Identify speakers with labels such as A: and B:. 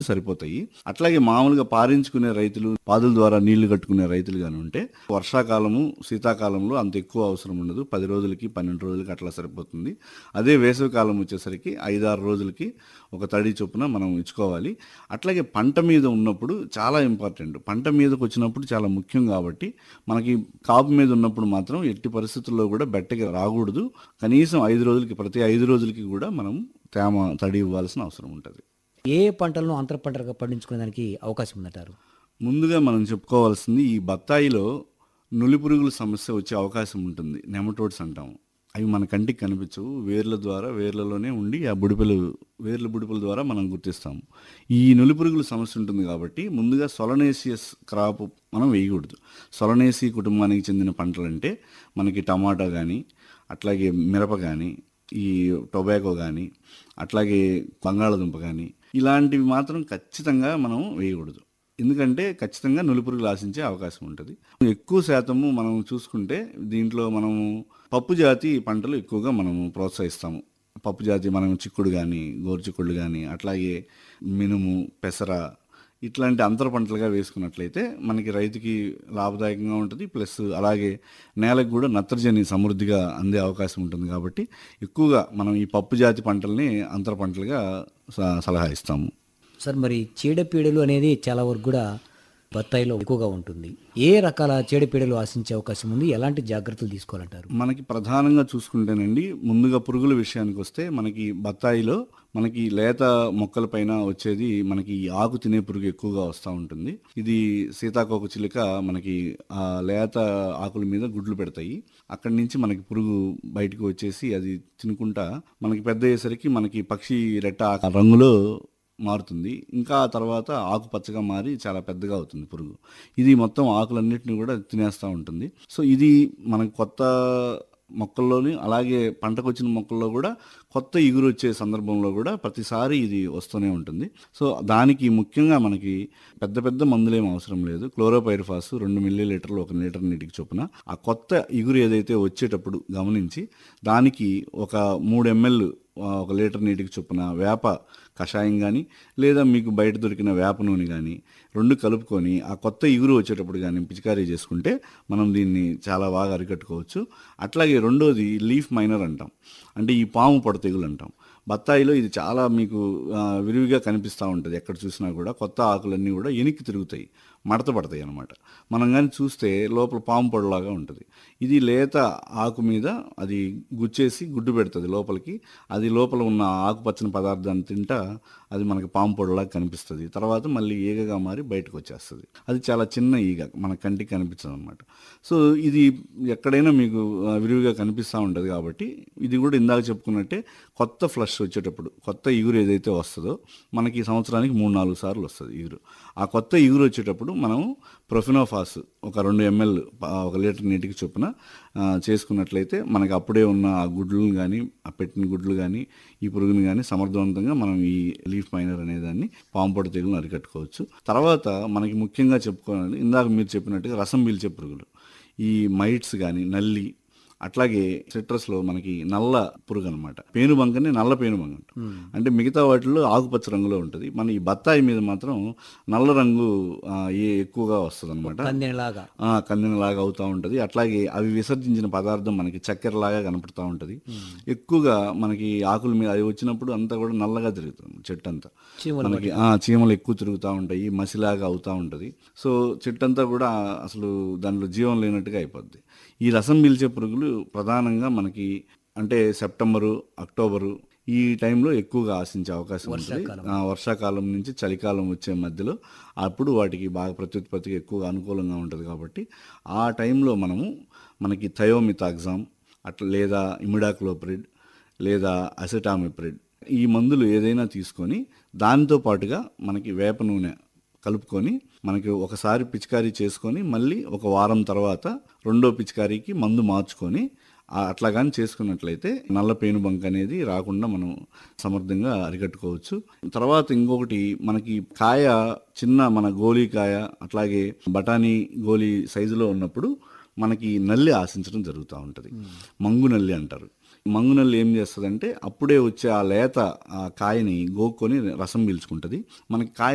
A: సరిపోతాయి అట్లాగే మామూలుగా పారించుకునే రైతులు పాదుల ద్వారా నీళ్లు కట్టుకునే రైతులు గాని ఉంటే వర్షాకాలము శీతాకాలంలో అంత ఎక్కువ అవసరం ఉండదు పది రోజులకి పన్నెండు రోజులకి అట్లా సరిపోతుంది అదే వేసవి కాలం వచ్చేసరికి ఐదారు రోజులకి ఒక తడి చొప్పున మనం ఇచ్చుకోవాలి అట్లాగే పంట మీద ఉన్నప్పుడు చాలా ఇంపార్టెంట్ పంట మీదకి వచ్చినప్పుడు చాలా ముఖ్యం కాబట్టి మనకి కాపు మీద ఉన్నప్పుడు మాత్రం ఎట్టి పరిస్థితుల్లో కూడా బెట్టకి రాకూడదు కనీసం ఐదు రోజులకి ప్రతి ఐదు రోజులకి కూడా మనం తేమ తడి ఇవ్వాల్సిన అవసరం ఉంటుంది
B: ఏ పంటలను అంతర పంటలుగా పండించుకునే దానికి అవకాశం ఉందంటారు
A: ముందుగా మనం చెప్పుకోవాల్సింది ఈ బత్తాయిలో నులి పురుగుల సమస్య వచ్చే అవకాశం ఉంటుంది నెమటోడ్స్ అంటాము అవి మన కంటికి కనిపించవు వేర్ల ద్వారా వేర్లలోనే ఉండి ఆ బుడిపెలు వేర్ల బుడిపెల ద్వారా మనం గుర్తిస్తాము ఈ నులి పురుగుల సమస్య ఉంటుంది కాబట్టి ముందుగా సొలనేసియస్ క్రాప్ మనం వేయకూడదు సొలనేసి కుటుంబానికి చెందిన పంటలంటే మనకి టమాటా కానీ అట్లాగే మిరప కానీ ఈ టొబాకో కానీ అట్లాగే బంగాళదుంప కానీ ఇలాంటివి మాత్రం ఖచ్చితంగా మనం వేయకూడదు ఎందుకంటే ఖచ్చితంగా నులిపురుగులు ఆశించే అవకాశం ఉంటుంది ఎక్కువ శాతము మనం చూసుకుంటే దీంట్లో మనము పప్పు జాతి పంటలు ఎక్కువగా మనము ప్రోత్సహిస్తాము పప్పు జాతి మనం చిక్కుడు కానీ గోరుచిక్కుళ్ళు కానీ అట్లాగే మినుము పెసర ఇట్లాంటి అంతర పంటలుగా వేసుకున్నట్లయితే మనకి రైతుకి లాభదాయకంగా ఉంటుంది ప్లస్ అలాగే నేలకు కూడా నత్రజని సమృద్ధిగా అందే అవకాశం ఉంటుంది కాబట్టి ఎక్కువగా మనం ఈ పప్పు జాతి పంటల్ని అంతర పంటలుగా స- సలహా ఇస్తాము
B: సార్ మరి చీడపీడలు అనేది చాలా వరకు కూడా బత్తాయిలో ఎక్కువగా ఉంటుంది ఏ రకాల చీడపీడలు ఆశించే అవకాశం ఉంది ఎలాంటి జాగ్రత్తలు తీసుకోవాలంటారు
A: మనకి ప్రధానంగా చూసుకుంటేనండి ముందుగా పురుగుల విషయానికి వస్తే మనకి బత్తాయిలో మనకి లేత మొక్కలపైన వచ్చేది మనకి ఈ ఆకు తినే పురుగు ఎక్కువగా వస్తూ ఉంటుంది ఇది సీతాకోక చిలుక మనకి ఆ లేత ఆకుల మీద గుడ్లు పెడతాయి అక్కడి నుంచి మనకి పురుగు బయటకు వచ్చేసి అది తినుకుంటా మనకి పెద్ద అయ్యేసరికి మనకి పక్షి రెట్ట ఆ రంగులో మారుతుంది ఇంకా ఆ తర్వాత ఆకుపచ్చగా మారి చాలా పెద్దగా అవుతుంది పురుగు ఇది మొత్తం ఆకులన్నిటిని కూడా తినేస్తూ ఉంటుంది సో ఇది మనకు కొత్త మొక్కల్లోని అలాగే పంటకు వచ్చిన మొక్కల్లో కూడా కొత్త ఇగురు వచ్చే సందర్భంలో కూడా ప్రతిసారి ఇది వస్తూనే ఉంటుంది సో దానికి ముఖ్యంగా మనకి పెద్ద పెద్ద మందులేం అవసరం లేదు క్లోరోపైరిఫాస్ రెండు మిల్లీ లీటర్లు ఒక లీటర్ నీటికి చొప్పున ఆ కొత్త ఇగురు ఏదైతే వచ్చేటప్పుడు గమనించి దానికి ఒక మూడు ఎంఎల్ ఒక లీటర్ నీటికి చొప్పున వేప కషాయం కానీ లేదా మీకు బయట దొరికిన వేప నూనె కానీ రెండు కలుపుకొని ఆ కొత్త ఇగురు వచ్చేటప్పుడు కానీ పిచికారీ చేసుకుంటే మనం దీన్ని చాలా బాగా అరికట్టుకోవచ్చు అట్లాగే రెండోది లీఫ్ మైనర్ అంటాం అంటే ఈ పాము పొడ తెగులు అంటాం బత్తాయిలో ఇది చాలా మీకు ఆ, విరివిగా కనిపిస్తూ ఉంటుంది ఎక్కడ చూసినా కూడా కొత్త ఆకులన్నీ కూడా ఎనికి తిరుగుతాయి మడత పడతాయి అన్నమాట మనం కానీ చూస్తే లోపల పాము పొడలాగా ఉంటుంది ఇది లేత ఆకు మీద అది గుచ్చేసి గుడ్డు పెడుతుంది లోపలికి అది లోపల ఉన్న ఆకుపచ్చని పదార్థాన్ని తింటా అది మనకి పాము పొడలాగా కనిపిస్తుంది తర్వాత మళ్ళీ ఈగగా మారి బయటకు వచ్చేస్తుంది అది చాలా చిన్న ఈగ మన కంటికి కనిపించదు అనమాట సో ఇది ఎక్కడైనా మీకు ఆ, విరివిగా కనిపిస్తూ ఉంటుంది కాబట్టి ఇది కూడా ఇందాక చెప్పుకున్నట్టే కొత్త ఫ్లష్ వచ్చేటప్పుడు కొత్త ఇగురు ఏదైతే వస్తుందో మనకి సంవత్సరానికి మూడు నాలుగు సార్లు వస్తుంది ఇగురు ఆ కొత్త ఇగురు వచ్చేటప్పుడు మనం ప్రొఫినోఫాస్ ఒక రెండు ఎంఎల్ ఒక లీటర్ నీటికి చొప్పున ఆ, చేసుకున్నట్లయితే మనకి అప్పుడే ఉన్న ఆ గుడ్లను కానీ ఆ పెట్టిన గుడ్లు కానీ ఈ పురుగుని కానీ సమర్థవంతంగా మనం ఈ లీఫ్ మైనర్ అనే దాన్ని పాంపొడ తెగులను అరికట్టుకోవచ్చు తర్వాత మనకి ముఖ్యంగా చెప్పుకోవాలి ఇందాక మీరు చెప్పినట్టుగా రసం పీల్చే పురుగులు ఈ మైట్స్ కానీ నల్లి అట్లాగే సిట్రస్లో మనకి నల్ల పురుగు అనమాట పేనుబంకని నల్ల పేనుబంక అంటాం అంటే మిగతా వాటిల్లో ఆకుపచ్చ రంగులో ఉంటుంది మన ఈ బత్తాయి మీద మాత్రం నల్ల రంగు ఆ, ఏ ఎక్కువగా వస్తుంది అనమాట
B: కందెనలాగా
A: కందినలాగా అవుతూ ఉంటుంది అట్లాగే అవి విసర్జించిన పదార్థం మనకి చక్కెరలాగా కనపడుతూ ఉంటుంది ఎక్కువగా మనకి ఆకుల మీద అవి వచ్చినప్పుడు అంతా కూడా నల్లగా తిరుగుతుంది చెట్టు అంతా
B: చీమలు
A: మనకి ఆ, చీమలు ఎక్కువ తిరుగుతూ ఉంటాయి మసిలాగా అవుతూ ఉంటుంది సో చెట్టు అంతా కూడా అసలు దానిలో జీవం లేనట్టుగా అయిపోద్ది ఈ రసం పీల్చే పురుగులు ప్రధానంగా మనకి అంటే సెప్టెంబరు అక్టోబరు ఈ టైంలో ఎక్కువగా ఆశించే అవకాశం ఉంటుంది ఆ, వర్షాకాలం నుంచి చలికాలం వచ్చే మధ్యలో అప్పుడు వాటికి బాగా ప్రత్యుత్పత్తికి ఎక్కువగా అనుకూలంగా ఉంటుంది కాబట్టి ఆ టైంలో మనము మనకి థయోమితాగ్జామ్ అట్లా లేదా ఇమిడాక్లోప్రిడ్ లేదా అసిటామిప్రిడ్ ఈ మందులు ఏదైనా తీసుకొని దానితో పాటుగా మనకి వేప నూనె కలుపుకొని మనకి ఒకసారి పిచికారీ చేసుకొని మళ్ళీ ఒక వారం తర్వాత రెండో పిచికారీకి మందు మార్చుకొని ఆ అట్లా కానీ చేసుకున్నట్లయితే నల్ల పేను బంక్ అనేది రాకుండా మనం సమర్థంగా అరికట్టుకోవచ్చు తర్వాత ఇంకొకటి మనకి కాయ చిన్న మన గోలీ కాయ అట్లాగే బఠానీ గోలీ సైజులో ఉన్నప్పుడు మనకి నల్లి ఆశించడం జరుగుతూ ఉంటుంది మంగు నల్లి అంటారు మంగు నల్లి ఏం చేస్తుందంటే అప్పుడే వచ్చే ఆ లేత ఆ కాయని గోక్కొని రసం పీల్చుకుంటుంది మనకి కాయ